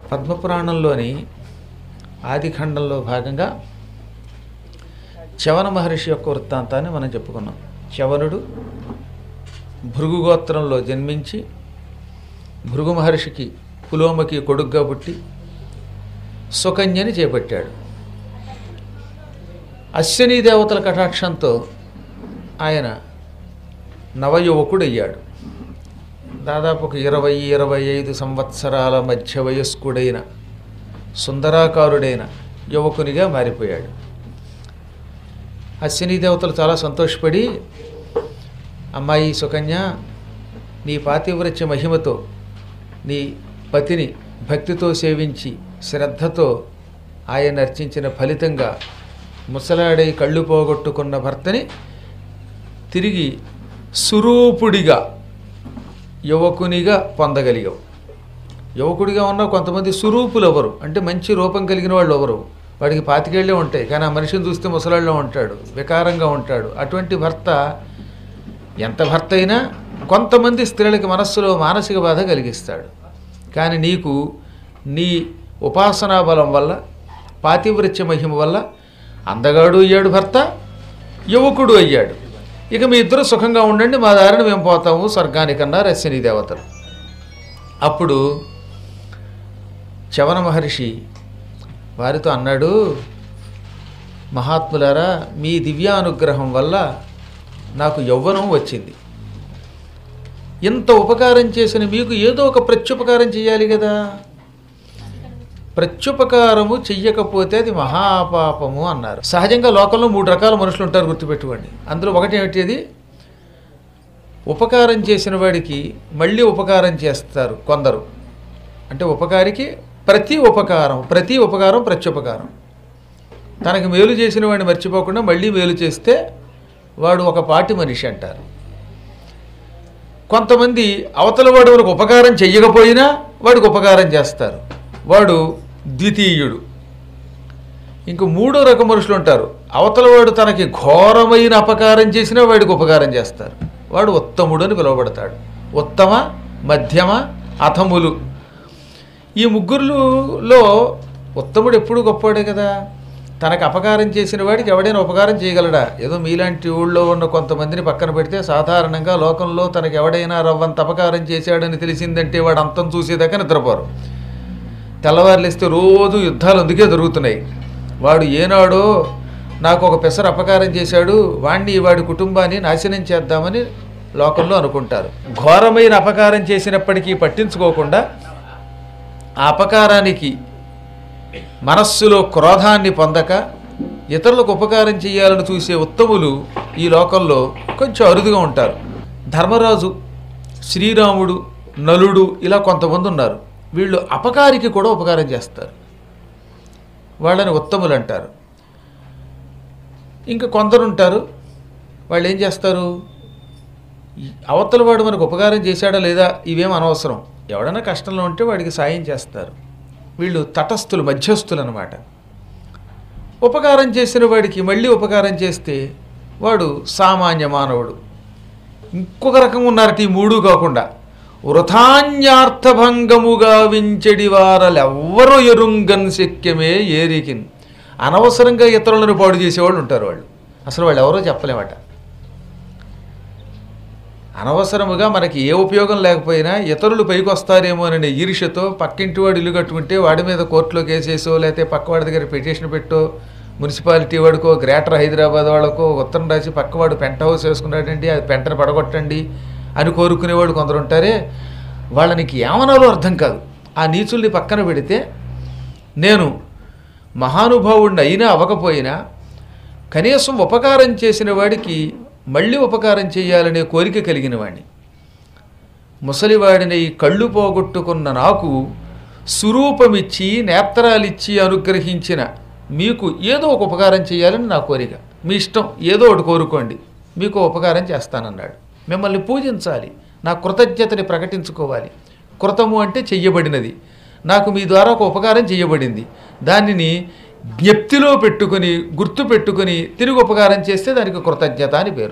పద్మపురాణంలోని ఆదిఖండంలో భాగంగా చవన మహర్షి యొక్క వృత్తాంతాన్ని మనం చెప్పుకున్నాం చవనుడు భృగు గోత్రంలో జన్మించి భృగు మహర్షికి పులోమకి కొడుగ్గా పుట్టి సుకన్యని చేపట్టాడు అశ్విని దేవతల కటాక్షంతో ఆయన నవయువకుడయ్యాడు దాదాపు ఒక ఇరవై ఇరవై ఐదు సంవత్సరాల మధ్య వయస్కుడైన సుందరాకారుడైన యువకునిగా మారిపోయాడు అశ్విని దేవతలు చాలా సంతోషపడి అమ్మాయి సుకన్య నీ పాతివ్రత్య మహిమతో నీ పతిని భక్తితో సేవించి శ్రద్ధతో ఆయన అర్చించిన ఫలితంగా ముసలాడై కళ్ళు పోగొట్టుకున్న భర్తని తిరిగి సురూపుడిగా యువకునిగా పొందగలిగావు యువకుడిగా ఉన్న కొంతమంది సురూపులు ఎవరు అంటే మంచి రూపం కలిగిన వాళ్ళు ఎవరు వాడికి పాతికేళ్లే ఉంటాయి కానీ ఆ మనిషిని చూస్తే ముసలాళ్ళలో ఉంటాడు వికారంగా ఉంటాడు అటువంటి భర్త ఎంత భర్త అయినా కొంతమంది స్త్రీలకి మనస్సులో మానసిక బాధ కలిగిస్తాడు కానీ నీకు నీ ఉపాసనా బలం వల్ల పాతివృత్య మహిమ వల్ల అందగాడు అయ్యాడు భర్త యువకుడు అయ్యాడు ఇక మీ ఇద్దరు సుఖంగా ఉండండి మా దారిని మేము పోతాము స్వర్గానికన్నా రశ్మిని దేవతలు అప్పుడు చవన మహర్షి వారితో అన్నాడు మహాత్ములారా మీ దివ్యానుగ్రహం వల్ల నాకు యవ్వనం వచ్చింది ఇంత ఉపకారం చేసిన మీకు ఏదో ఒక ప్రత్యుపకారం చేయాలి కదా ప్రత్యుపకారము చెయ్యకపోతే అది మహాపాపము అన్నారు సహజంగా లోకంలో మూడు రకాల మనుషులు ఉంటారు గుర్తుపెట్టుకోండి అందులో ఒకటి ఏమిటి ఉపకారం చేసిన వాడికి మళ్ళీ ఉపకారం చేస్తారు కొందరు అంటే ఉపకారికి ప్రతి ఉపకారం ప్రతి ఉపకారం ప్రత్యుపకారం తనకి మేలు చేసిన వాడిని మర్చిపోకుండా మళ్ళీ మేలు చేస్తే వాడు ఒక పాటి మనిషి అంటారు కొంతమంది అవతల వాడు మనకు ఉపకారం చెయ్యకపోయినా వాడికి ఉపకారం చేస్తారు వాడు ద్వితీయుడు ఇంక మూడో రకం మనుషులు ఉంటారు అవతల వాడు తనకి ఘోరమైన అపకారం చేసినా వాడికి ఉపకారం చేస్తారు వాడు ఉత్తముడు అని పిలువబడతాడు ఉత్తమ మధ్యమ అథములు ఈ ముగ్గురులో ఉత్తముడు ఎప్పుడు గొప్పవాడే కదా తనకు అపకారం చేసిన వాడికి ఎవడైనా ఉపకారం చేయగలడా ఏదో మీలాంటి ఊళ్ళో ఉన్న కొంతమందిని పక్కన పెడితే సాధారణంగా లోకంలో తనకి ఎవడైనా రవ్వంత అపకారం చేశాడని తెలిసిందంటే వాడు అంతం చూసేదాకా నిద్రపోరు తెల్లవారులేస్తే రోజు యుద్ధాలు అందుకే జరుగుతున్నాయి వాడు ఏనాడో నాకు ఒక పెసర అపకారం చేశాడు వాణ్ణి వాడి కుటుంబాన్ని నాశనం చేద్దామని లోకంలో అనుకుంటారు ఘోరమైన అపకారం చేసినప్పటికీ పట్టించుకోకుండా ఆ అపకారానికి మనస్సులో క్రోధాన్ని పొందక ఇతరులకు ఉపకారం చేయాలని చూసే ఉత్తములు ఈ లోకంలో కొంచెం అరుదుగా ఉంటారు ధర్మరాజు శ్రీరాముడు నలుడు ఇలా కొంతమంది ఉన్నారు వీళ్ళు అపకారికి కూడా ఉపకారం చేస్తారు వాళ్ళని ఉత్తములు అంటారు ఇంకా కొందరు ఉంటారు వాళ్ళు ఏం చేస్తారు ఈ అవతల వాడు మనకు ఉపకారం చేశాడా లేదా ఇవేం అనవసరం ఎవడైనా కష్టంలో ఉంటే వాడికి సాయం చేస్తారు వీళ్ళు తటస్థులు మధ్యస్థులు అనమాట ఉపకారం చేసిన వాడికి మళ్ళీ ఉపకారం చేస్తే వాడు సామాన్య మానవుడు ఇంకొక రకం ఉన్నారట ఈ మూడు కాకుండా వృథాన్యార్థభంగముగా వించెడి వారలెవ్వరూ ఎరుంగన్ శక్యమే ఏరికిన్ అనవసరంగా ఇతరులను పాడు చేసేవాళ్ళు ఉంటారు వాళ్ళు అసలు వాళ్ళు ఎవరో చెప్పలేమట అనవసరముగా మనకి ఏ ఉపయోగం లేకపోయినా ఇతరులు పైకి వస్తారేమోననే ఈర్ష్యతో పక్కింటి వాడు ఇల్లు కట్టుకుంటే వాడి మీద కోర్టులో కేసేసో లేకపోతే పక్కవాడి దగ్గర పిటిషన్ పెట్టో మున్సిపాలిటీ వాడికో గ్రేటర్ హైదరాబాద్ వాళ్ళకో ఉత్తరం రాసి పక్కవాడు పెంట హౌస్ వేసుకున్నాడండి అది పెంటను పడగొట్టండి అని కోరుకునేవాడు కొందరు ఉంటారే వాళ్ళనికి ఏమనాలో అర్థం కాదు ఆ నీచుల్ని పక్కన పెడితే నేను మహానుభావుడిని అయినా అవ్వకపోయినా కనీసం ఉపకారం చేసిన వాడికి మళ్ళీ ఉపకారం చేయాలనే కోరిక కలిగిన వాడిని ముసలివాడిని కళ్ళు పోగొట్టుకున్న నాకు సురూపమిచ్చి నేత్రాలిచ్చి అనుగ్రహించిన మీకు ఏదో ఒక ఉపకారం చేయాలని నా కోరిక మీ ఇష్టం ఏదో ఒకటి కోరుకోండి మీకు ఉపకారం చేస్తానన్నాడు మిమ్మల్ని పూజించాలి నా కృతజ్ఞతని ప్రకటించుకోవాలి కృతము అంటే చెయ్యబడినది నాకు మీ ద్వారా ఒక ఉపకారం చేయబడింది దానిని జ్ఞప్తిలో పెట్టుకొని గుర్తు పెట్టుకొని తిరిగి ఉపకారం చేస్తే దానికి కృతజ్ఞత అని పేరు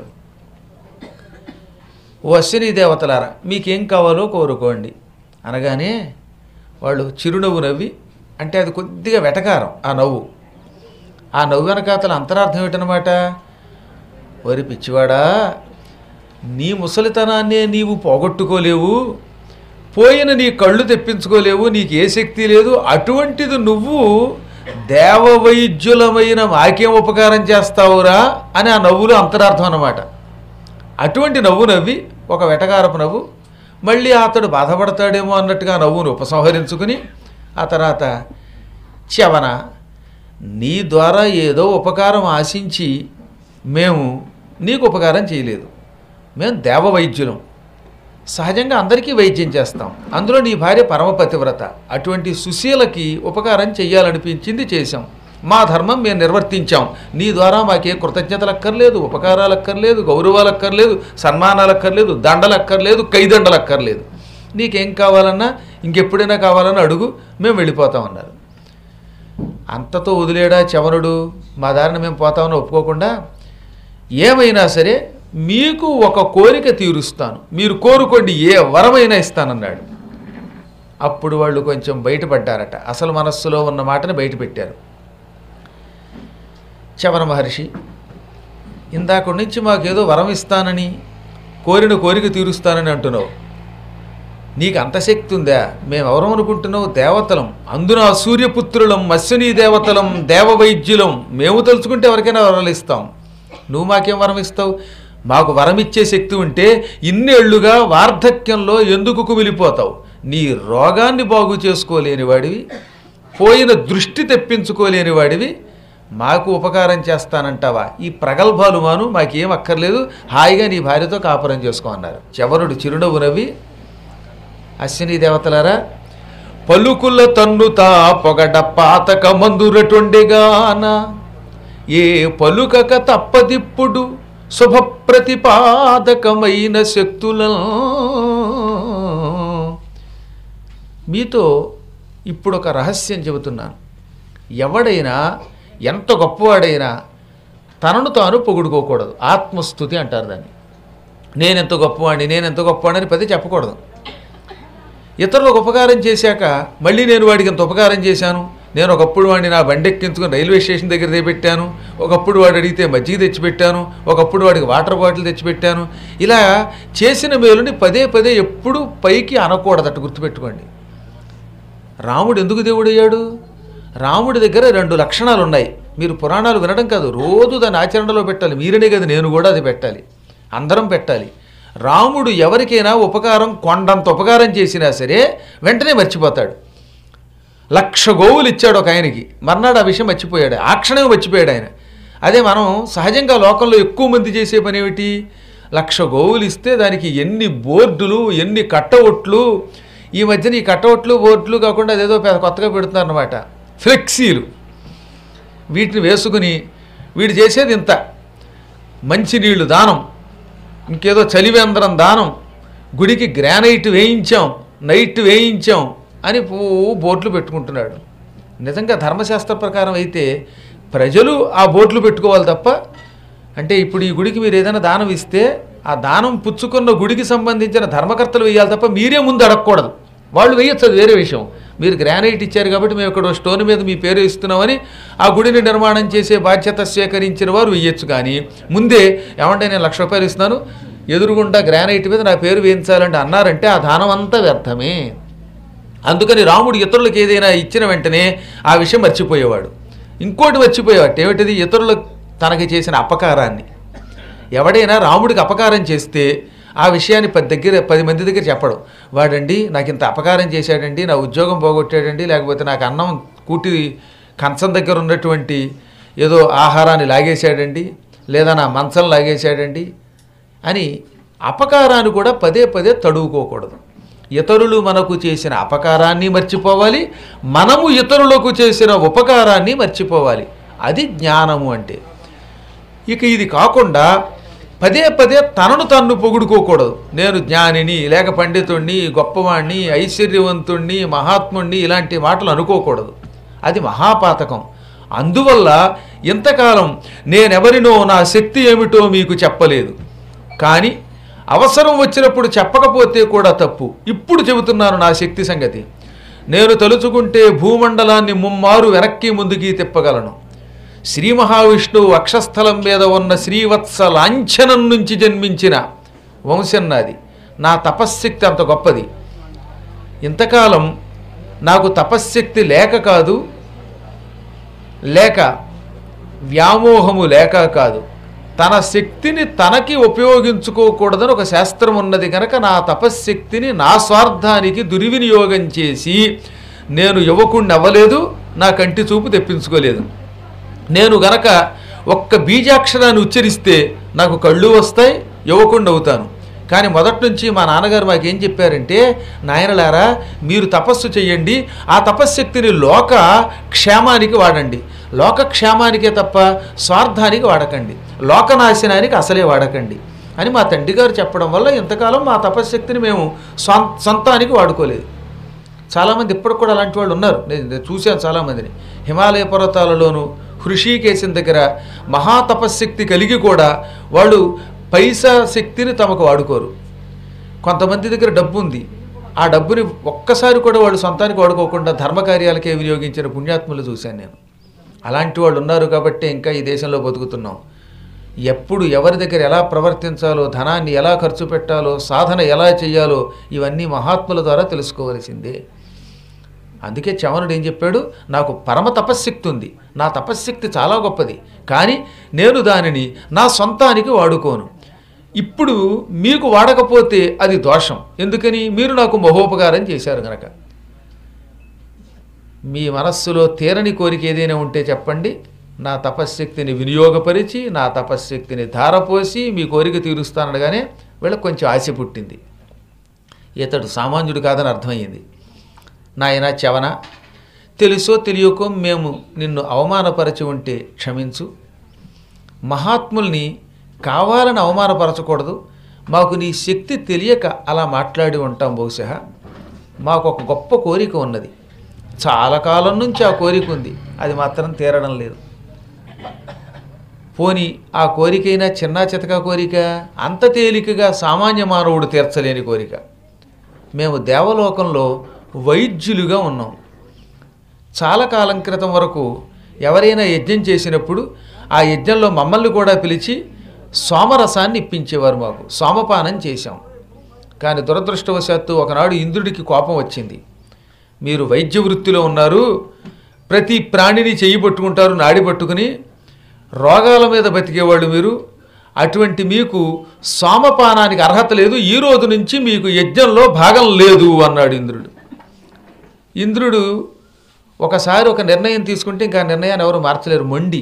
ఓ అశ్విని దేవతలారా మీకేం కావాలో కోరుకోండి అనగానే వాళ్ళు చిరునవ్వు నవ్వి అంటే అది కొద్దిగా వెటకారం ఆ నవ్వు ఆ నవ్వు వెనకాతల అంతరార్థం ఏమిటనమాట వరి పిచ్చివాడా నీ ముసలితనాన్నే నీవు పోగొట్టుకోలేవు పోయిన నీ కళ్ళు తెప్పించుకోలేవు నీకు ఏ శక్తి లేదు అటువంటిది నువ్వు దేవవైద్యులమైన మాకేం ఉపకారం చేస్తావురా అని ఆ నవ్వులో అంతరార్థం అన్నమాట అటువంటి నవ్వు నవ్వి ఒక వెటకారపు నవ్వు మళ్ళీ అతడు బాధపడతాడేమో అన్నట్టుగా ఆ నవ్వును ఉపసంహరించుకుని ఆ తర్వాత చవన నీ ద్వారా ఏదో ఉపకారం ఆశించి మేము నీకు ఉపకారం చేయలేదు మేము దేవవైద్యులం సహజంగా అందరికీ వైద్యం చేస్తాం అందులో నీ భార్య పరమపతివ్రత అటువంటి సుశీలకి ఉపకారం చెయ్యాలనిపించింది చేశాం మా ధర్మం మేము నిర్వర్తించాం నీ ద్వారా మాకే కృతజ్ఞతలు అక్కర్లేదు ఉపకారాలు అక్కర్లేదు గౌరవాలు అక్కర్లేదు సన్మానాలు అక్కర్లేదు దండలు అక్కర్లేదు కైదండలు అక్కర్లేదు నీకేం కావాలన్నా ఇంకెప్పుడైనా కావాలన్నా అడుగు మేము వెళ్ళిపోతామన్నారు అంతతో వదిలేడా చవనుడు మా దారిని మేము పోతామని ఒప్పుకోకుండా ఏమైనా సరే మీకు ఒక కోరిక తీరుస్తాను మీరు కోరుకోండి ఏ వరమైనా ఇస్తానన్నాడు అప్పుడు వాళ్ళు కొంచెం బయటపడ్డారట అసలు మనస్సులో ఉన్న మాటని బయటపెట్టారు చవన మహర్షి ఇందాక నుంచి మాకేదో వరం ఇస్తానని కోరిన కోరిక తీరుస్తానని అంటున్నావు నీకు అంత శక్తి ఉందా మేము ఎవరం అనుకుంటున్నావు దేవతలం అందున సూర్యపుత్రులం మత్స్యనీ దేవతలం దేవవైద్యులం మేము తలుచుకుంటే ఎవరికైనా వరాలు ఇస్తాం నువ్వు మాకేం వరం ఇస్తావు మాకు వరం ఇచ్చే శక్తి ఉంటే ఇన్నేళ్లుగా వార్ధక్యంలో ఎందుకు కుమిలిపోతావు నీ రోగాన్ని బాగు చేసుకోలేని వాడివి పోయిన దృష్టి తెప్పించుకోలేని వాడివి మాకు ఉపకారం చేస్తానంటావా ఈ ప్రగల్భాలు మాను మాకేం అక్కర్లేదు హాయిగా నీ భార్యతో కాపురం చేసుకో అన్నారు చవనుడు చిరునవ్వు నవ్వి అశ్విని దేవతలారా పలుకుల తన్నుతా పొగడ పాతక మందురటొండెగాన ఏ పలుకక తప్పదిప్పుడు శుభప్రతిపాదకమైన శక్తుల మీతో ఇప్పుడు ఒక రహస్యం చెబుతున్నాను ఎవడైనా ఎంత గొప్పవాడైనా తనను తాను పొగుడుకోకూడదు ఆత్మస్థుతి అంటారు దాన్ని నేనెంత గొప్పవాడిని నేనెంత గొప్పవాడిని పది చెప్పకూడదు ఇతరులకు ఉపకారం చేశాక మళ్ళీ నేను వాడికి ఎంత ఉపకారం చేశాను నేను ఒకప్పుడు వాడిని నా బండి ఎక్కించుకుని రైల్వే స్టేషన్ దగ్గర తెచ్చిపెట్టాను ఒకప్పుడు వాడు అడిగితే మజ్జిగ తెచ్చిపెట్టాను ఒకప్పుడు వాడికి వాటర్ బాటిల్ తెచ్చిపెట్టాను ఇలా చేసిన మేలుని పదే పదే ఎప్పుడు పైకి అనకూడదట గుర్తుపెట్టుకోండి రాముడు ఎందుకు దేవుడయ్యాడు రాముడి దగ్గర రెండు లక్షణాలు ఉన్నాయి మీరు పురాణాలు వినడం కాదు రోజు దాన్ని ఆచరణలో పెట్టాలి మీరనే కదా నేను కూడా అది పెట్టాలి అందరం పెట్టాలి రాముడు ఎవరికైనా ఉపకారం కొండంత ఉపకారం చేసినా సరే వెంటనే మర్చిపోతాడు లక్ష గోవులు ఇచ్చాడు ఒక ఆయనకి మర్నాడు ఆ విషయం మర్చిపోయాడు ఆ క్షణమే మర్చిపోయాడు ఆయన అదే మనం సహజంగా లోకంలో ఎక్కువ మంది చేసే పని ఏమిటి లక్ష గోవులు ఇస్తే దానికి ఎన్ని బోర్డులు ఎన్ని కట్టఒట్లు ఈ మధ్యన ఈ కట్టఒట్లు బోర్డులు కాకుండా అదేదో పెద్ద కొత్తగా పెడుతున్నారు అనమాట ఫ్లెక్సీలు వీటిని వేసుకుని వీడు చేసేది ఇంత మంచినీళ్ళు దానం ఇంకేదో చలివేంద్రం దానం గుడికి గ్రానైట్ వేయించాం నైట్ వేయించాం అని పువ్వు బోట్లు పెట్టుకుంటున్నాడు నిజంగా ధర్మశాస్త్ర ప్రకారం అయితే ప్రజలు ఆ బోట్లు పెట్టుకోవాలి తప్ప అంటే ఇప్పుడు ఈ గుడికి మీరు ఏదైనా దానం ఇస్తే ఆ దానం పుచ్చుకున్న గుడికి సంబంధించిన ధర్మకర్తలు వేయాలి తప్ప మీరే ముందు అడగకూడదు వాళ్ళు వేయచ్చు అది వేరే విషయం మీరు గ్రానైట్ ఇచ్చారు కాబట్టి మేము ఇక్కడ స్టోన్ మీద మీ పేరు ఇస్తున్నామని ఆ గుడిని నిర్మాణం చేసే బాధ్యత స్వీకరించిన వారు వేయచ్చు కానీ ముందే ఏమంటే నేను లక్ష రూపాయలు ఇస్తున్నాను ఎదురుగుండా గ్రానైట్ మీద నా పేరు వేయించాలంటే అన్నారంటే ఆ దానం అంతా వ్యర్థమే అందుకని రాముడు ఇతరులకు ఏదైనా ఇచ్చిన వెంటనే ఆ విషయం మర్చిపోయేవాడు ఇంకోటి మర్చిపోయేవాడు ఏమిటిది ఇతరులు తనకి చేసిన అపకారాన్ని ఎవడైనా రాముడికి అపకారం చేస్తే ఆ విషయాన్ని పది దగ్గర పది మంది దగ్గర చెప్పడం వాడండి నాకు ఇంత అపకారం చేశాడండి నా ఉద్యోగం పోగొట్టాడండి లేకపోతే నాకు అన్నం కూటి కంచం దగ్గర ఉన్నటువంటి ఏదో ఆహారాన్ని లాగేశాడండి లేదా నా మంచం లాగేశాడండి అని అపకారాన్ని కూడా పదే పదే తడువుకోకూడదు ఇతరులు మనకు చేసిన అపకారాన్ని మర్చిపోవాలి మనము ఇతరులకు చేసిన ఉపకారాన్ని మర్చిపోవాలి అది జ్ఞానము అంటే ఇక ఇది కాకుండా పదే పదే తనను తన్ను పొగుడుకోకూడదు నేను జ్ఞానిని లేక పండితుణ్ణి గొప్పవాణ్ణి ఐశ్వర్యవంతుణ్ణి మహాత్ముణ్ణి ఇలాంటి మాటలు అనుకోకూడదు అది మహాపాతకం అందువల్ల ఇంతకాలం నేనెవరినో నా శక్తి ఏమిటో మీకు చెప్పలేదు కానీ అవసరం వచ్చినప్పుడు చెప్పకపోతే కూడా తప్పు ఇప్పుడు చెబుతున్నాను నా శక్తి సంగతి నేను తలుచుకుంటే భూమండలాన్ని ముమ్మారు వెనక్కి ముందుకి తిప్పగలను శ్రీ మహావిష్ణువు వక్షస్థలం మీద ఉన్న శ్రీవత్స లాంఛనం నుంచి జన్మించిన వంశం నాది నా తపశ్శక్తి అంత గొప్పది ఇంతకాలం నాకు తపశ్శక్తి లేక కాదు లేక వ్యామోహము లేక కాదు తన శక్తిని తనకి ఉపయోగించుకోకూడదని ఒక శాస్త్రం ఉన్నది కనుక నా తపశ్శక్తిని నా స్వార్థానికి దుర్వినియోగం చేసి నేను యువకుణ్ణి అవ్వలేదు నా కంటి చూపు తెప్పించుకోలేదు నేను గనక ఒక్క బీజాక్షరాన్ని ఉచ్చరిస్తే నాకు కళ్ళు వస్తాయి యువకుండా అవుతాను కానీ మొదటి నుంచి మా నాన్నగారు మాకేం చెప్పారంటే నాయనలారా మీరు తపస్సు చేయండి ఆ తపశ్శక్తిని లోక క్షేమానికి వాడండి లోక క్షేమానికే తప్ప స్వార్థానికి వాడకండి లోకనాశనానికి అసలే వాడకండి అని మా తండ్రి గారు చెప్పడం వల్ల ఇంతకాలం మా తపశ్శక్తిని మేము స్వం సొంతానికి వాడుకోలేదు చాలామంది ఇప్పటికి కూడా అలాంటి వాళ్ళు ఉన్నారు నేను నేను చూశాను చాలామందిని హిమాలయ పర్వతాలలోను హృషికేశం దగ్గర మహాతపశక్తి కలిగి కూడా వాళ్ళు పైసా శక్తిని తమకు వాడుకోరు కొంతమంది దగ్గర డబ్బు ఉంది ఆ డబ్బుని ఒక్కసారి కూడా వాళ్ళు సొంతానికి వాడుకోకుండా ధర్మకార్యాలకే వినియోగించిన పుణ్యాత్ములు చూశాను నేను అలాంటి వాళ్ళు ఉన్నారు కాబట్టి ఇంకా ఈ దేశంలో బతుకుతున్నాం ఎప్పుడు ఎవరి దగ్గర ఎలా ప్రవర్తించాలో ధనాన్ని ఎలా ఖర్చు పెట్టాలో సాధన ఎలా చేయాలో ఇవన్నీ మహాత్ముల ద్వారా తెలుసుకోవలసిందే అందుకే చవనుడు ఏం చెప్పాడు నాకు పరమ తపశ్శక్తి ఉంది నా తపశ్శక్తి చాలా గొప్పది కానీ నేను దానిని నా సొంతానికి వాడుకోను ఇప్పుడు మీకు వాడకపోతే అది దోషం ఎందుకని మీరు నాకు మహోపకారం చేశారు గనక మీ మనస్సులో తీరని కోరిక ఏదైనా ఉంటే చెప్పండి నా తపశ్శక్తిని వినియోగపరిచి నా తపశ్శక్తిని ధారపోసి మీ కోరిక తీరుస్తానడగానే వీళ్ళకి కొంచెం ఆశ పుట్టింది ఇతడు సామాన్యుడు కాదని అర్థమయ్యింది నాయన చవన తెలుసో తెలియకో మేము నిన్ను అవమానపరచి ఉంటే క్షమించు మహాత్ముల్ని కావాలని అవమానపరచకూడదు మాకు నీ శక్తి తెలియక అలా మాట్లాడి ఉంటాం బహుశా మాకు ఒక గొప్ప కోరిక ఉన్నది చాలా కాలం నుంచి ఆ కోరిక ఉంది అది మాత్రం తీరడం లేదు పోని ఆ కోరికైనా చిన్న చితక కోరిక అంత తేలికగా సామాన్య మానవుడు తీర్చలేని కోరిక మేము దేవలోకంలో వైద్యులుగా ఉన్నాం చాలా కాలం క్రితం వరకు ఎవరైనా యజ్ఞం చేసినప్పుడు ఆ యజ్ఞంలో మమ్మల్ని కూడా పిలిచి సోమరసాన్ని ఇప్పించేవారు మాకు సోమపానం చేశాం కానీ దురదృష్టవశాత్తు ఒకనాడు ఇంద్రుడికి కోపం వచ్చింది మీరు వైద్య వృత్తిలో ఉన్నారు ప్రతి ప్రాణిని చెయ్యి పట్టుకుంటారు నాడి పట్టుకుని రోగాల మీద బతికేవాళ్ళు మీరు అటువంటి మీకు సోమపానానికి అర్హత లేదు ఈ రోజు నుంచి మీకు యజ్ఞంలో భాగం లేదు అన్నాడు ఇంద్రుడు ఇంద్రుడు ఒకసారి ఒక నిర్ణయం తీసుకుంటే ఇంకా ఆ నిర్ణయాన్ని ఎవరు మార్చలేరు మొండి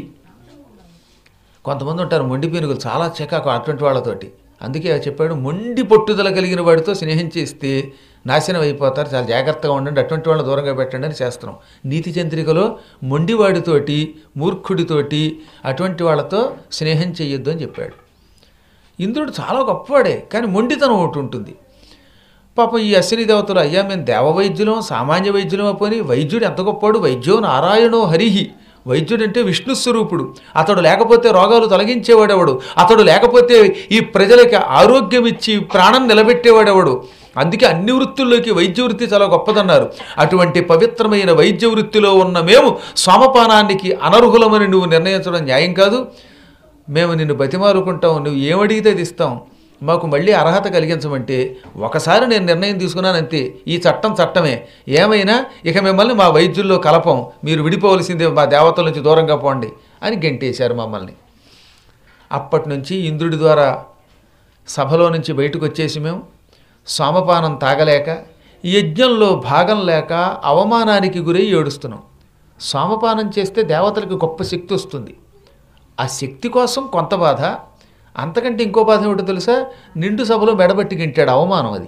కొంతమంది ఉంటారు మొండి పీనుగులు చాలా చికాకు అటువంటి వాళ్ళతోటి అందుకే చెప్పాడు మొండి పట్టుదల కలిగిన వాడితో స్నేహం చేస్తే నాశనం అయిపోతారు చాలా జాగ్రత్తగా ఉండండి అటువంటి వాళ్ళని దూరంగా పెట్టండి అని చేస్తున్నాం నీతి చంద్రికలో మొండివాడితోటి మూర్ఖుడితోటి అటువంటి వాళ్ళతో స్నేహం చెయ్యొద్దు అని చెప్పాడు ఇంద్రుడు చాలా గొప్పవాడే కానీ మొండితనం ఒకటి ఉంటుంది పాపం ఈ అశ్విని దేవతలు అయ్యా మేము దేవ వైద్యులం సామాన్య వైద్యులం పోని వైద్యుడు ఎంత గొప్పవాడు వైద్యో నారాయణో హరిహి వైద్యుడు అంటే విష్ణు స్వరూపుడు అతడు లేకపోతే రోగాలు తొలగించేవాడెవడు అతడు లేకపోతే ఈ ప్రజలకి ఆరోగ్యం ఇచ్చి ప్రాణం నిలబెట్టేవాడెవడు అందుకే అన్ని వృత్తుల్లోకి వైద్య వృత్తి చాలా గొప్పదన్నారు అటువంటి పవిత్రమైన వైద్య వృత్తిలో ఉన్న మేము సోమపానానికి అనర్హులమని నువ్వు నిర్ణయించడం న్యాయం కాదు మేము నిన్ను బతిమారుకుంటాం నువ్వు ఏమడిగితే అది ఇస్తాం మాకు మళ్ళీ అర్హత కలిగించమంటే ఒకసారి నేను నిర్ణయం తీసుకున్నాను అంతే ఈ చట్టం చట్టమే ఏమైనా ఇక మిమ్మల్ని మా వైద్యుల్లో కలపం మీరు విడిపోవలసిందే మా దేవతల నుంచి దూరంగా పోండి అని గెంటేశారు మమ్మల్ని అప్పటి నుంచి ఇంద్రుడి ద్వారా సభలో నుంచి బయటకు వచ్చేసి మేము సోమపానం తాగలేక యజ్ఞంలో భాగం లేక అవమానానికి గురై ఏడుస్తున్నాం సోమపానం చేస్తే దేవతలకు గొప్ప శక్తి వస్తుంది ఆ శక్తి కోసం కొంత బాధ అంతకంటే ఇంకో బాధ ఏమిటో తెలుసా నిండు సభలో మెడబట్టి గింటాడు అవమానం అది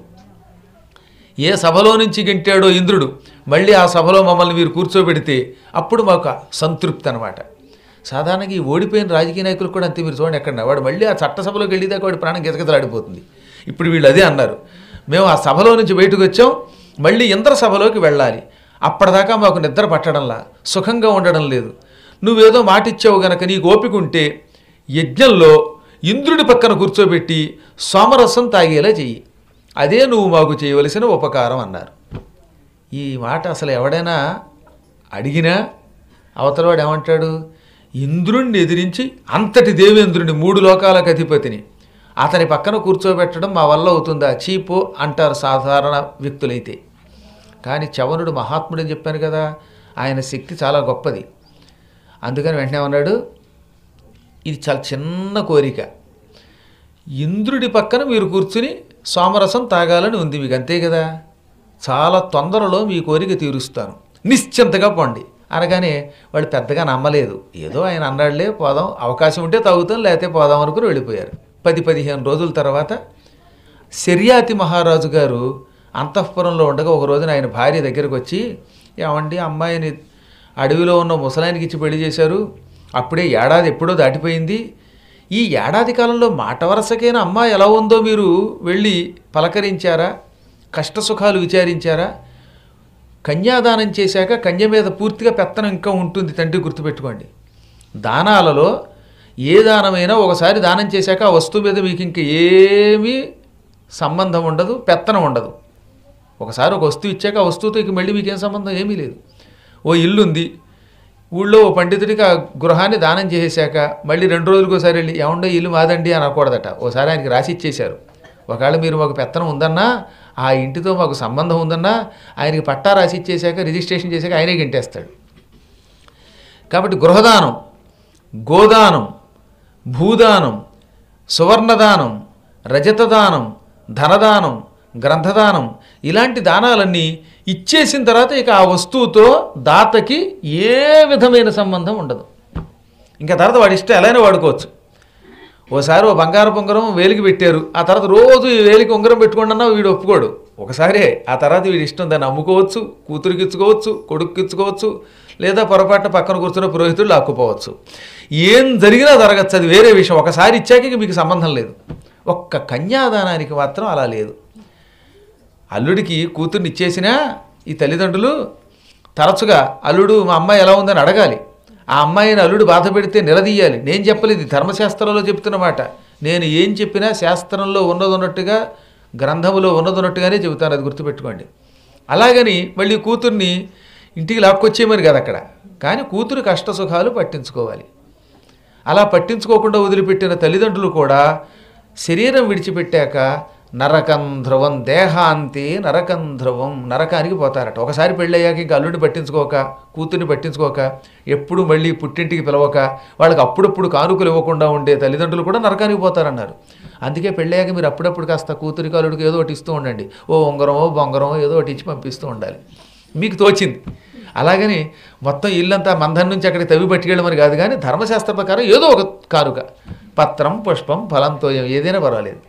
ఏ సభలో నుంచి గెంటాడో ఇంద్రుడు మళ్ళీ ఆ సభలో మమ్మల్ని మీరు కూర్చోబెడితే అప్పుడు మాకు సంతృప్తి అనమాట సాధారణంగా ఈ ఓడిపోయిన రాజకీయ నాయకులు కూడా అంతే మీరు చూడండి ఎక్కడ వాడు మళ్ళీ ఆ చట్టసభలోకి వెళ్ళేదాకా వాడి ప్రాణం గిజగిజలాడిపోతుంది ఇప్పుడు వీళ్ళు అదే అన్నారు మేము ఆ సభలో నుంచి బయటకు వచ్చాం మళ్ళీ ఇంద్ర సభలోకి వెళ్ళాలి అప్పటిదాకా మాకు నిద్ర పట్టడంలా సుఖంగా ఉండడం లేదు నువ్వేదో మాట ఇచ్చావు గనక నీకు ఓపిక ఉంటే యజ్ఞంలో ఇంద్రుడి పక్కన కూర్చోబెట్టి సోమరసం తాగేలా చెయ్యి అదే నువ్వు మాకు చేయవలసిన ఉపకారం అన్నారు ఈ మాట అసలు ఎవడైనా అడిగినా అవతలవాడు ఏమంటాడు ఇంద్రుణ్ణి ఎదిరించి అంతటి దేవేంద్రుని మూడు లోకాలకు అధిపతిని అతని పక్కన కూర్చోబెట్టడం మా వల్ల అవుతుందా చీపు అంటారు సాధారణ వ్యక్తులైతే కానీ చవనుడు మహాత్ముడని చెప్పాను కదా ఆయన శక్తి చాలా గొప్పది అందుకని వెంటనే ఉన్నాడు ఇది చాలా చిన్న కోరిక ఇంద్రుడి పక్కన మీరు కూర్చుని సోమరసం తాగాలని ఉంది మీకు అంతే కదా చాలా తొందరలో మీ కోరిక తీరుస్తాను నిశ్చింతగా పోండి అనగానే వాడు పెద్దగా నమ్మలేదు ఏదో ఆయన అన్నాడులే పోదాం అవకాశం ఉంటే తాగుతాం లేకపోతే పోదాం అనుకుని వెళ్ళిపోయారు పది పదిహేను రోజుల తర్వాత శర్యాతి మహారాజు గారు అంతఃపురంలో ఉండగా ఒక రోజున ఆయన భార్య దగ్గరకు వచ్చి ఏమండి అమ్మాయిని అడవిలో ఉన్న ముసలాయనికి ఇచ్చి పెళ్లి చేశారు అప్పుడే ఏడాది ఎప్పుడో దాటిపోయింది ఈ ఏడాది కాలంలో మాట వరసకైనా అమ్మాయి ఎలా ఉందో మీరు వెళ్ళి పలకరించారా కష్ట సుఖాలు విచారించారా కన్యాదానం చేశాక కన్య మీద పూర్తిగా పెత్తనం ఇంకా ఉంటుంది తండ్రి గుర్తుపెట్టుకోండి దానాలలో ఏ దానమైనా ఒకసారి దానం చేశాక ఆ వస్తువు మీద మీకు ఇంక ఏమీ సంబంధం ఉండదు పెత్తనం ఉండదు ఒకసారి ఒక వస్తువు ఇచ్చాక ఆ వస్తువుతో ఇక మళ్ళీ మీకేం సంబంధం ఏమీ లేదు ఓ ఇల్లు ఉంది ఊళ్ళో ఓ పండితుడికి ఆ గృహాన్ని దానం చేసేశాక మళ్ళీ రెండు రోజులకు ఒకసారి వెళ్ళి ఏమండో ఇల్లు మాదండి అనకూడదట ఓసారి ఆయనకి రాసి ఇచ్చేశారు ఒకవేళ మీరు మాకు పెత్తనం ఉందన్నా ఆ ఇంటితో మాకు సంబంధం ఉందన్నా ఆయనకి పట్టా రాసి ఇచ్చేశాక రిజిస్ట్రేషన్ చేశాక ఆయనే గింటేస్తాడు కాబట్టి గృహదానం గోదానం భూదానం సువర్ణదానం రజతదానం ధనదానం గ్రంథదానం ఇలాంటి దానాలన్నీ ఇచ్చేసిన తర్వాత ఇక ఆ వస్తువుతో దాతకి ఏ విధమైన సంబంధం ఉండదు ఇంకా తర్వాత వాడి ఇష్టం ఎలాగైనా వాడుకోవచ్చు ఓసారి ఓ బంగారు ఉంగరం వేలికి పెట్టారు ఆ తర్వాత రోజు ఈ వేలికి ఉంగరం పెట్టుకోండి అన్నా వీడు ఒప్పుకోడు ఒకసారే ఆ తర్వాత వీడి ఇష్టం దాన్ని అమ్ముకోవచ్చు కూతురికి ఇచ్చుకోవచ్చు కొడుకుకి ఇచ్చుకోవచ్చు లేదా పొరపాటున పక్కన కూర్చున్న పురోహితుడు లాక్కుపోవచ్చు ఏం జరిగినా జరగచ్చు అది వేరే విషయం ఒకసారి ఇచ్చాక ఇక మీకు సంబంధం లేదు ఒక్క కన్యాదానానికి మాత్రం అలా లేదు అల్లుడికి కూతుర్ని ఇచ్చేసినా ఈ తల్లిదండ్రులు తరచుగా అల్లుడు మా అమ్మాయి ఎలా ఉందని అడగాలి ఆ అమ్మాయిని అల్లుడు బాధ పెడితే నిలదీయాలి నేను చెప్పలేదు ఇది ధర్మశాస్త్రంలో చెప్తున్నమాట నేను ఏం చెప్పినా శాస్త్రంలో ఉన్నది ఉన్నట్టుగా గ్రంథములో ఉన్నది ఉన్నట్టుగానే చెబుతాను అది గుర్తుపెట్టుకోండి అలాగని మళ్ళీ కూతుర్ని ఇంటికి లాక్కొచ్చేయమని కదా అక్కడ కానీ కూతురు కష్ట సుఖాలు పట్టించుకోవాలి అలా పట్టించుకోకుండా వదిలిపెట్టిన తల్లిదండ్రులు కూడా శరీరం విడిచిపెట్టాక నరకం ధ్రువం దేహాంతి నరకం ధ్రువం నరకానికి పోతారట ఒకసారి పెళ్ళయ్యాక ఇంకా అల్లుడిని పట్టించుకోక కూతుర్ని పట్టించుకోక ఎప్పుడు మళ్ళీ పుట్టింటికి పిలవక వాళ్ళకి అప్పుడప్పుడు కానుకలు ఇవ్వకుండా ఉండే తల్లిదండ్రులు కూడా నరకానికి పోతారన్నారు అందుకే పెళ్ళయ్యాక మీరు అప్పుడప్పుడు కాస్త కూతురికి అల్లుడికి ఏదో ఒకటి ఇస్తూ ఉండండి ఓ ఉంగరమో బొంగరమో ఏదో ఒకటి ఇచ్చి పంపిస్తూ ఉండాలి మీకు తోచింది అలాగని మొత్తం ఇల్లంతా మందం నుంచి అక్కడికి తవ్వి పట్టుకెళ్ళమని కాదు కానీ ధర్మశాస్త్ర ప్రకారం ఏదో ఒక కానుక పత్రం పుష్పం ఫలంతో ఏదైనా పర్వాలేదు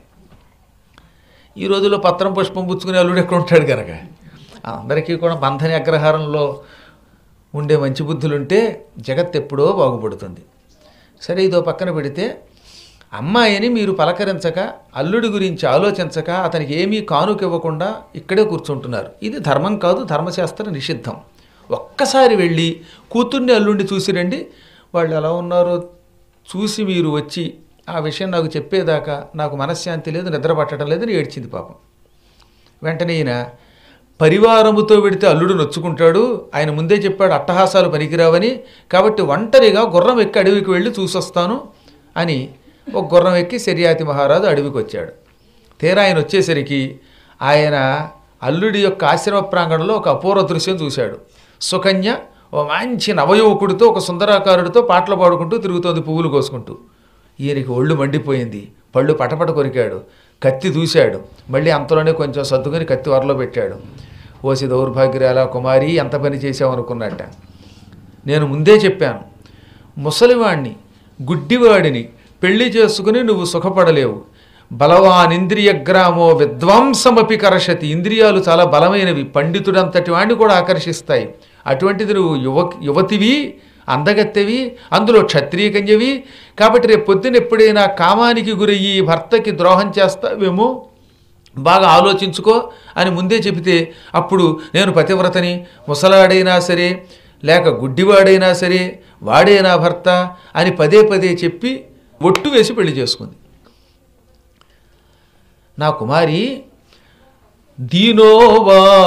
ఈ రోజుల్లో పత్రం పుష్పం పుచ్చుకునే అల్లుడు ఎక్కడ ఉంటాడు కనుక అందరికీ కూడా బంధని అగ్రహారంలో ఉండే మంచి బుద్ధులుంటే జగత్ ఎప్పుడో బాగుపడుతుంది సరే ఇదో పక్కన పెడితే అమ్మాయిని మీరు పలకరించక అల్లుడి గురించి ఆలోచించక అతనికి ఏమీ కానుక ఇవ్వకుండా ఇక్కడే కూర్చుంటున్నారు ఇది ధర్మం కాదు ధర్మశాస్త్ర నిషిద్ధం ఒక్కసారి వెళ్ళి కూతుర్ని అల్లుండి చూసి రండి వాళ్ళు ఎలా ఉన్నారో చూసి మీరు వచ్చి ఆ విషయం నాకు చెప్పేదాకా నాకు మనశ్శాంతి లేదు నిద్ర పట్టడం లేదని ఏడ్చింది పాపం వెంటనే ఈయన పరివారముతో వెడితే అల్లుడు నొచ్చుకుంటాడు ఆయన ముందే చెప్పాడు అట్టహాసాలు పనికిరావని కాబట్టి ఒంటరిగా గుర్రం ఎక్కి అడవికి వెళ్ళి చూసొస్తాను అని ఒక గుర్రం ఎక్కి శర్యాతి మహారాజు అడవికి వచ్చాడు తీరా ఆయన వచ్చేసరికి ఆయన అల్లుడి యొక్క ఆశ్రమ ప్రాంగణంలో ఒక అపూర్వ దృశ్యం చూశాడు సుకన్య ఓ మంచి నవయువకుడితో ఒక సుందరాకారుడితో పాటలు పాడుకుంటూ తిరుగుతోంది పువ్వులు కోసుకుంటూ ఈయనకి ఒళ్ళు మండిపోయింది పళ్ళు పటపట కొరికాడు కత్తి దూశాడు మళ్ళీ అంతలోనే కొంచెం సర్దుకొని కత్తి వరలో పెట్టాడు ఓసి దౌర్భాగ్యాల కుమారి ఎంత పని చేసావనుకున్నట్ట నేను ముందే చెప్పాను ముసలివాణ్ణి గుడ్డివాడిని పెళ్లి చేసుకుని నువ్వు సుఖపడలేవు బలవాన్ ఇంద్రియగ్రామో విద్వాంసమపి కర్షతి ఇంద్రియాలు చాలా బలమైనవి పండితుడంతటి వాడిని కూడా ఆకర్షిస్తాయి అటువంటిది నువ్వు యువ యువతివి అందగత్తెవి అందులో క్షత్రియ కన్యవి కాబట్టి రేపు పొద్దున ఎప్పుడైనా కామానికి గురయ్యి భర్తకి ద్రోహం చేస్తావేమో బాగా ఆలోచించుకో అని ముందే చెబితే అప్పుడు నేను పతివ్రతని ముసలాడైనా సరే లేక గుడ్డివాడైనా సరే వాడే నా భర్త అని పదే పదే చెప్పి ఒట్టు వేసి పెళ్లి చేసుకుంది నా కుమారి దీనోవా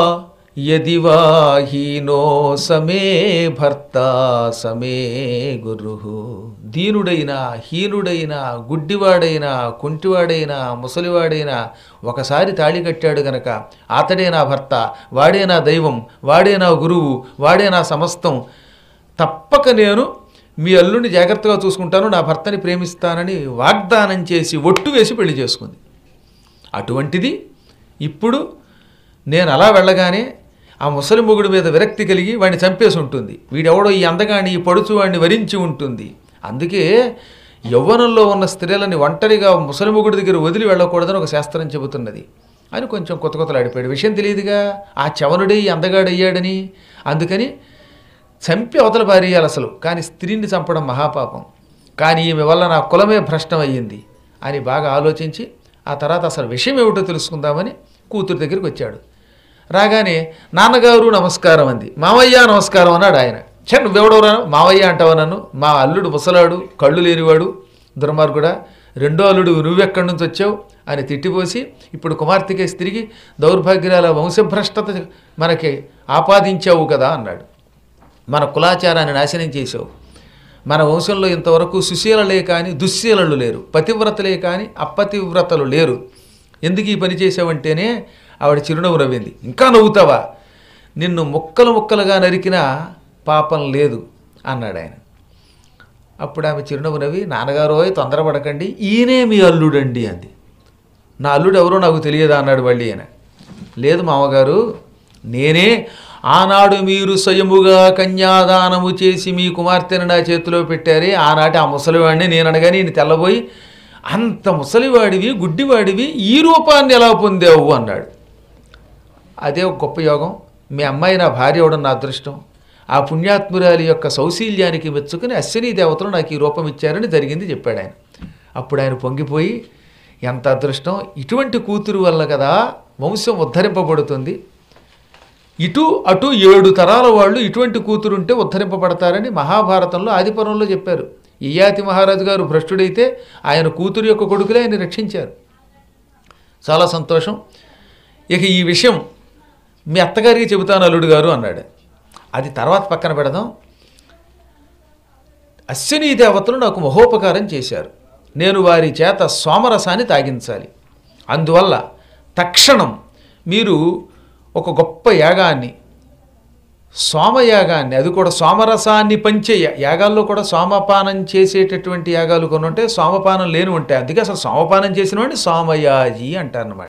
యది వాహీనో సమే భర్త సమే గురు దీనుడైన హీనుడైన గుడ్డివాడైన కుంటివాడైన ముసలివాడైనా ఒకసారి తాళి కట్టాడు గనక అతడే నా భర్త వాడే నా దైవం వాడే నా గురువు వాడే నా సమస్తం తప్పక నేను మీ అల్లుడిని జాగ్రత్తగా చూసుకుంటాను నా భర్తని ప్రేమిస్తానని వాగ్దానం చేసి ఒట్టు వేసి పెళ్లి చేసుకుంది అటువంటిది ఇప్పుడు నేను అలా వెళ్ళగానే ఆ ముసలి మొగుడు మీద విరక్తి కలిగి వాడిని చంపేసి ఉంటుంది వీడెవడో ఈ అందగాని ఈ పడుచు వాడిని వరించి ఉంటుంది అందుకే యవ్వనంలో ఉన్న స్త్రీలని ఒంటరిగా ముసలి మొగుడు దగ్గర వదిలి వెళ్ళకూడదని ఒక శాస్త్రం చెబుతున్నది అని కొంచెం కొత్త కొత్తలు ఆడిపోయాడు విషయం తెలియదుగా ఆ చవనుడే ఈ అందగాడయ్యాడని అందుకని చంపి అవతల పారేయాలి అసలు కానీ స్త్రీని చంపడం మహాపాపం కానీ ఈమె వల్ల నా కులమే భ్రష్టం అయ్యింది అని బాగా ఆలోచించి ఆ తర్వాత అసలు విషయం ఏమిటో తెలుసుకుందామని కూతురు దగ్గరికి వచ్చాడు రాగానే నాన్నగారు నమస్కారం అంది మామయ్య నమస్కారం అన్నాడు ఆయన చే నువ్వెవడవరా మావయ్య అంటావు నన్ను మా అల్లుడు ముసలాడు కళ్ళు లేనివాడు దుర్మార్గుడా రెండో అల్లుడు నువ్వెక్కడి నుంచి వచ్చావు అని తిట్టిపోసి ఇప్పుడు కుమార్తెకేసి తిరిగి దౌర్భాగ్యాల వంశభ్రష్టత మనకి ఆపాదించావు కదా అన్నాడు మన కులాచారాన్ని నాశనం చేసావు మన వంశంలో ఇంతవరకు సుశీలలే కానీ దుశ్శీలలు లేరు పతివ్రతలే కానీ అపతివ్రతలు లేరు ఎందుకు ఈ పని చేసావంటేనే ఆవిడ చిరునవ్వు నవ్వింది ఇంకా నవ్వుతావా నిన్ను ముక్కలు ముక్కలుగా నరికినా పాపం లేదు అన్నాడు ఆయన అప్పుడు ఆమె చిరునవ్వు నవ్వి నాన్నగారోయ్ తొందరపడకండి ఈయనే మీ అల్లుడండి అంది నా అల్లుడు ఎవరో నాకు తెలియదా అన్నాడు మళ్ళీ ఆయన లేదు మామగారు నేనే ఆనాడు మీరు స్వయముగా కన్యాదానము చేసి మీ కుమార్తెను నా చేతిలో పెట్టారే ఆనాటి ఆ ముసలివాడిని నేను అనగానే నేను తెల్లబోయి అంత ముసలివాడివి గుడ్డివాడివి ఈ రూపాన్ని ఎలా పొందావు అన్నాడు అదే ఒక గొప్ప యోగం మీ అమ్మాయి నా భార్య అవడం నా అదృష్టం ఆ పుణ్యాత్మురాలి యొక్క సౌశీల్యానికి మెచ్చుకుని అశ్విని దేవతలు నాకు ఈ రూపం ఇచ్చారని జరిగింది చెప్పాడు ఆయన అప్పుడు ఆయన పొంగిపోయి ఎంత అదృష్టం ఇటువంటి కూతురు వల్ల కదా వంశం ఉద్ధరింపబడుతుంది ఇటు అటు ఏడు తరాల వాళ్ళు ఇటువంటి కూతురుంటే ఉద్ధరింపబడతారని మహాభారతంలో ఆదిపురంలో చెప్పారు ఇయాతి మహారాజు గారు భ్రష్టుడైతే ఆయన కూతురు యొక్క కొడుకులే ఆయన రక్షించారు చాలా సంతోషం ఇక ఈ విషయం మీ అత్తగారికి చెబుతాను అల్లుడు గారు అన్నాడు అది తర్వాత పక్కన పెడదాం అశ్విని దేవతలు నాకు మహోపకారం చేశారు నేను వారి చేత సోమరసాన్ని తాగించాలి అందువల్ల తక్షణం మీరు ఒక గొప్ప యాగాన్ని సోమయాగాన్ని అది కూడా సోమరసాన్ని పంచే యా- యాగాల్లో కూడా సోమపానం చేసేటటువంటి యాగాలు కొన్ని ఉంటాయి సోమపానం లేని ఉంటాయి అందుకే అసలు సోమపానం చేసిన వాడిని సోమయాజి అంటారనమాట